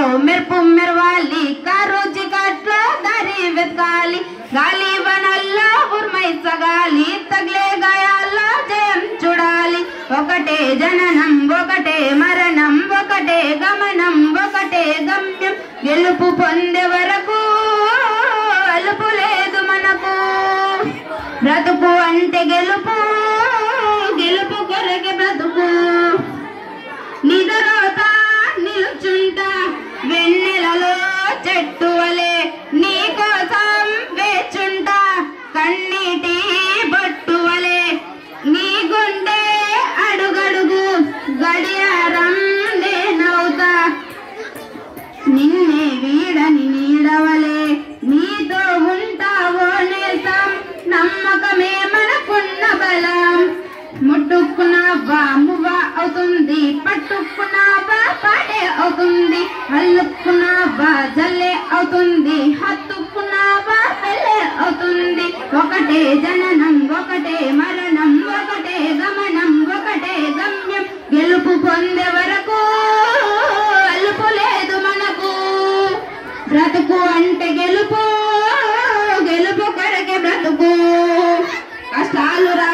మెరుపు మెరవాలి కారు చికట్లో దారి వెతకాలి గాలి వనల్లో ఉర్మై సగాలి తగిలే గాయాల్లో జయం చూడాలి ఒకటే జననం ఒకటే మరణం ఒకటే గమనం ఒకటే గమ్యం గెలుపు పొందే వరకు అలుపు లేదు మనకు బ్రతుకు అంటే గెలుపు గెలుపు కొరకే బ్రతుకు నిద్రోతా నిలుచుంటా వెన్నెలలో చెట్టు వలె నీ కోసం వేచుంటా కన్నీటి బొట్టు వలె నీ గుండె అడుగడుగు గడియారం నేనవుతా నిన్నే వీడని నీడవలే నీతో ఉంటావో నేసం నమ్మకమే మనకున్న బలం ముట్టుకున్నావా మువ్వ అవుతుంది పట్టుకున్నావా పాడే అవుతుంది అల్లుకున్నావా జల్లే అవుతుంది హత్తుకున్నావా పెళ్ళే అవుతుంది ఒకటే జననం ఒకటే మరణం ఒకటే గమనం ఒకటే గమ్యం గెలుపు పొందే వరకు అలుపు లేదు మనకు బ్రతుకు అంటే గెలుపు గెలుపు కొరకే బ్రతుకు కష్టాలు రా